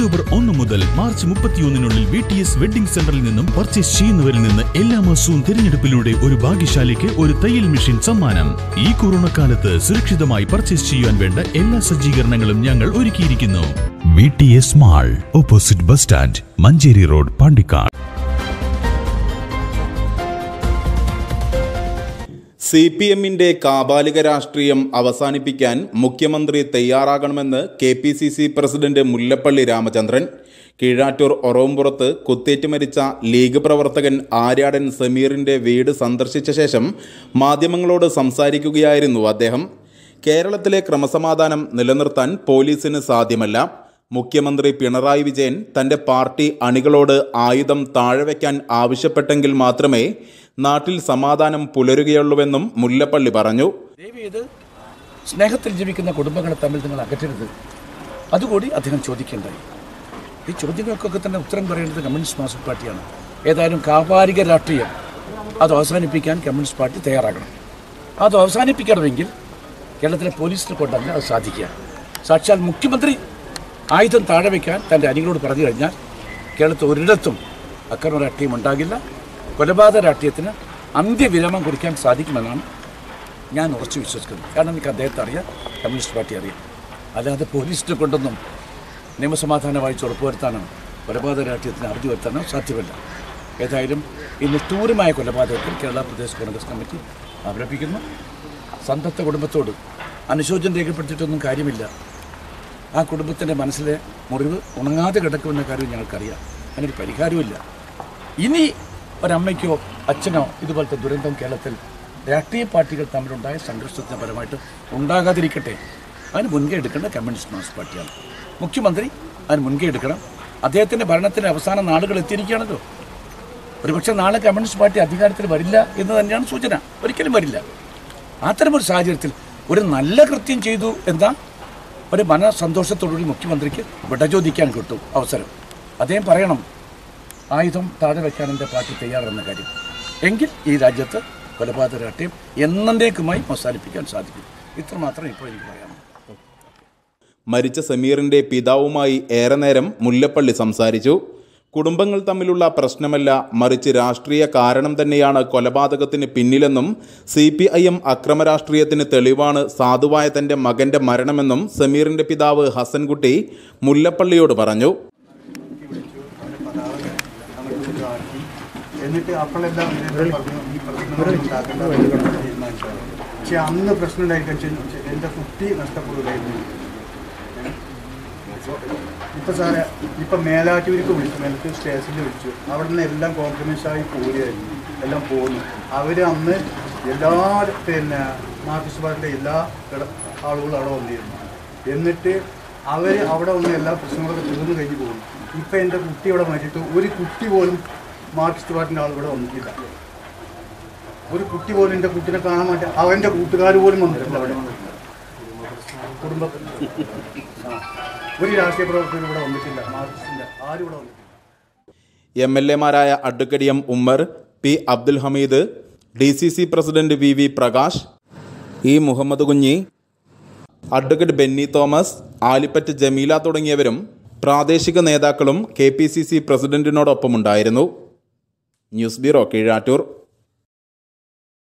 October ഒന്ന് മുതൽ March മുപ്പത്തിയൊന്നിനുള്ളിൽ വി ടി എസ് വെഡിംഗ് സെന്ററിൽ നിന്നും പർച്ചേസ് ചെയ്യുന്നവരിൽ നിന്ന് എല്ലാ മാസവും തിരഞ്ഞെടുപ്പിലൂടെ ഒരു ഭാഗ്യശാലിക്ക് ഒരു തയ്യൽ മെഷീൻ സമ്മാനം ഈ കൊറോണ കാലത്ത് സുരക്ഷിതമായി പർച്ചേസ് ചെയ്യാൻ വേണ്ട എല്ലാ സജ്ജീകരണങ്ങളും ഞങ്ങൾ ഒരുക്കിയിരിക്കുന്നു V T S mall opposite bus stand Manjeri road Pandikkad C P എമ്മിന്റെ കാബാലിക രാഷ്ട്രീയം അവസാനിപ്പിക്കാൻ മുഖ്യമന്ത്രി തയ്യാറാകണമെന്ന് K P C C president Mullappally Ramachandran Keezhattur ഒറവുംപുറത്ത് കുത്തേറ്റ് മരിച്ച ലീഗ് പ്രവർത്തകൻ ആര്യാടൻ സമീറിന്റെ വീട് സന്ദർശിച്ച ശേഷം മാധ്യമങ്ങളോട് സംസാരിക്കുകയായിരുന്നു അദ്ദേഹം കേരളത്തിലെ ക്രമസമാധാനം നിലനിർത്താൻ പോലീസിന് സാധ്യമല്ല മുഖ്യമന്ത്രി പിണറായി വിജയൻ തന്റെ പാർട്ടി അണികളോട് ആയുധം താഴെവെക്കാൻ ആവശ്യപ്പെട്ടെങ്കിൽ മാത്രമേ നാട്ടിൽ സമാധാനം പുലരുകയുള്ളൂവെന്നും മുല്ലപ്പള്ളി പറഞ്ഞു ദയവ് ചെയ്ത് സ്നേഹത്തിൽ ജീവിക്കുന്ന കുടുംബങ്ങളെ തമ്മിൽ നിങ്ങൾ അകറ്റരുത് അതുകൂടി അദ്ദേഹം ചോദിക്കേണ്ടായി ഈ ചോദ്യങ്ങൾക്കൊക്കെ തന്നെ ഉത്തരം പറയേണ്ടത് കമ്മ്യൂണിസ്റ്റ് മാർക്സിസ്റ്റ് പാർട്ടിയാണ് ഏതായാലും കാപാലിക രാഷ്ട്രീയം അത് അവസാനിപ്പിക്കാൻ കമ്മ്യൂണിസ്റ്റ് പാർട്ടി തയ്യാറാകണം അത് അവസാനിപ്പിക്കണമെങ്കിൽ കേരളത്തിലെ പോലീസിനെ കൊണ്ടല്ല അത് സാധിക്കുക സാക്ഷാൽ മുഖ്യമന്ത്രി ആയുധം താഴെ വയ്ക്കാൻ തൻ്റെ അണികളോട് പറഞ്ഞു കഴിഞ്ഞാൽ കേരളത്തിൽ ഒരിടത്തും അക്രമ രാഷ്ട്രീയം ഉണ്ടാകില്ല കൊലപാതക രാഷ്ട്രീയത്തിന് അന്ത്യവിരാമം കുറിക്കാൻ സാധിക്കുമെന്നാണ് ഞാൻ ഉറച്ചു വിശ്വസിക്കുന്നത് കാരണം എനിക്ക് അദ്ദേഹത്തെ അറിയാം കമ്മ്യൂണിസ്റ്റ് പാർട്ടി അറിയാം അല്ലാതെ പോലീസിനെ കൊണ്ടൊന്നും നിയമസമാധാനമായി ഉറപ്പുവരുത്താനോ കൊലപാതക രാഷ്ട്രീയത്തിന് അറുതി വരുത്താനോ സാധ്യമല്ല ഏതായാലും ഈ നിഷ്ഠൂരമായ കൊലപാതകത്തിൽ കേരള പ്രദേശ് കോൺഗ്രസ് കമ്മിറ്റി അപലപിക്കുന്നു സന്തപ്ത കുടുംബത്തോട് അനുശോചനം രേഖപ്പെടുത്തിയിട്ടൊന്നും കാര്യമില്ല ആ കുടുംബത്തിൻ്റെ മനസ്സിലെ മുറിവ് ഉണങ്ങാതെ കിടക്കുമെന്ന കാര്യം ഞങ്ങൾക്കറിയാം അതിനൊരു പരിഹാരവുമില്ല ഇനി ഒരമ്മയ്ക്കോ അച്ഛനോ ഇതുപോലത്തെ ദുരന്തം കേരളത്തിൽ രാഷ്ട്രീയ പാർട്ടികൾ തമ്മിലുണ്ടായ സംഘർഷത്തിന് പരമായിട്ട് ഉണ്ടാകാതിരിക്കട്ടെ അതിന് മുൻകൈ എടുക്കേണ്ട കമ്മ്യൂണിസ്റ്റ് മാർക്സിസ്റ്റ് പാർട്ടിയാണ് മുഖ്യമന്ത്രി അതിന് മുൻകൈ എടുക്കണം അദ്ദേഹത്തിൻ്റെ ഭരണത്തിൻ്റെ അവസാന നാളുകൾ എത്തിയിരിക്കുകയാണല്ലോ ഒരുപക്ഷെ നാളെ കമ്മ്യൂണിസ്റ്റ് പാർട്ടി അധികാരത്തിൽ വരില്ല എന്ന് തന്നെയാണ് സൂചന ഒരിക്കലും വരില്ല അത്തരമൊരു സാഹചര്യത്തിൽ ഒരു നല്ല കൃത്യം ചെയ്തു എന്ന ഒരു മനസന്തോഷത്തോടുകൂടി മുഖ്യമന്ത്രിക്ക് വിടചോദിക്കാൻ കിട്ടും അവസരം അദ്ദേഹം പറയണം ആയുധം താഴെ വയ്ക്കാൻ എൻ്റെ പാർട്ടി തയ്യാറെന്ന കാര്യം എങ്കിൽ ഈ രാജ്യത്ത് കൊലപാതക രാഷ്ട്രീയം എന്നേക്കുമായി അവസാനിപ്പിക്കാൻ സാധിക്കും ഇത്രമാത്രം ഇപ്പോൾ എനിക്ക് പറയാനുള്ളൂ മരിച്ച സമീറിന്റെ പിതാവുമായി ഏറെ നേരം മുല്ലപ്പള്ളി സംസാരിച്ചു കുടുംബങ്ങൾ തമ്മിലുള്ള പ്രശ്നമല്ല മറിച്ച് രാഷ്ട്രീയ കാരണം തന്നെയാണ് കൊലപാതകത്തിന് പിന്നിലെന്നും സി പി ഐ എം അക്രമ രാഷ്ട്രീയത്തിന് തെളിവാണ് സാധുവായ തന്റെ മകന്റെ മരണമെന്നും സമീറിന്റെ പിതാവ് ഹസൻകുട്ടി മുല്ലപ്പള്ളിയോട് പറഞ്ഞു എന്നിട്ട് അപ്പോഴെല്ലാം ഇവരെല്ലാം പറഞ്ഞു ഈ പ്രശ്നങ്ങൾ ഉണ്ടാക്കേണ്ട വഴികളെന്ന് തീരുമാനിച്ചു പക്ഷെ അന്ന് പ്രശ്നം ഉണ്ടായിട്ട് എൻ്റെ കുട്ടി നഷ്ടപ്പെടുകയായിരുന്നു ഇപ്പൊ സാറെ ഇപ്പൊ മേലാറ്റൂർക്ക് വിളിച്ചു മേലാറ്റൂർ സ്റ്റേഷനിൽ വിളിച്ചു അവിടെ നിന്ന് എല്ലാം കോംപ്രമൈസ് ആയി പോരുകയായിരുന്നു എല്ലാം പോന്നു അവര് അന്ന് എല്ലാ പിന്നെ മാർക്സിസ്റ്റ് പാർട്ടിയുടെ എല്ലാ കിട- ആളുകളും അവിടെ വന്നിരുന്നു എന്നിട്ട് അവര് അവിടെ വന്ന് എല്ലാ പ്രശ്നങ്ങളൊക്കെ തീർന്നു കഴിഞ്ഞ് പോകുന്നു ഇപ്പൊ എൻ്റെ കുട്ടി ഇവിടെ മരിച്ചിട്ട് ഒരു കുട്ടി പോലും മാർക്സിസ്റ്റ് പാർട്ടിൻ്റെ ആൾ ഇവിടെ വന്നിട്ടില്ല ഒരു കുട്ടി പോലും എൻ്റെ കുട്ടിനെ കാണാൻ വേണ്ടി അവൻ്റെ കൂട്ടുകാർ പോലും വന്നിട്ടില്ല അവിടെ കുടുംബ ആ. ഒരു രാഷ്ട്രീയ പ്രവർത്തകരും ഇവിടെ വന്നിട്ടില്ല മാർക്സിസ്റ്റിൻ്റെ ആരും ഇവിടെ വന്നിട്ടില്ല എം എൽ എമാരായ advocate M Ummer P Abdul Hameed D C C president V V Prakash E Muhammad Kunhi advocate Benny Thomas Alipatt Jameela തുടങ്ങിയവരും പ്രാദേശിക നേതാക്കളും കെ പി സി സി പ്രസിഡന്റിനോടൊപ്പമുണ്ടായിരുന്നു ന്യൂസ് ബ്യൂറോ കീഴാറ്റൂർ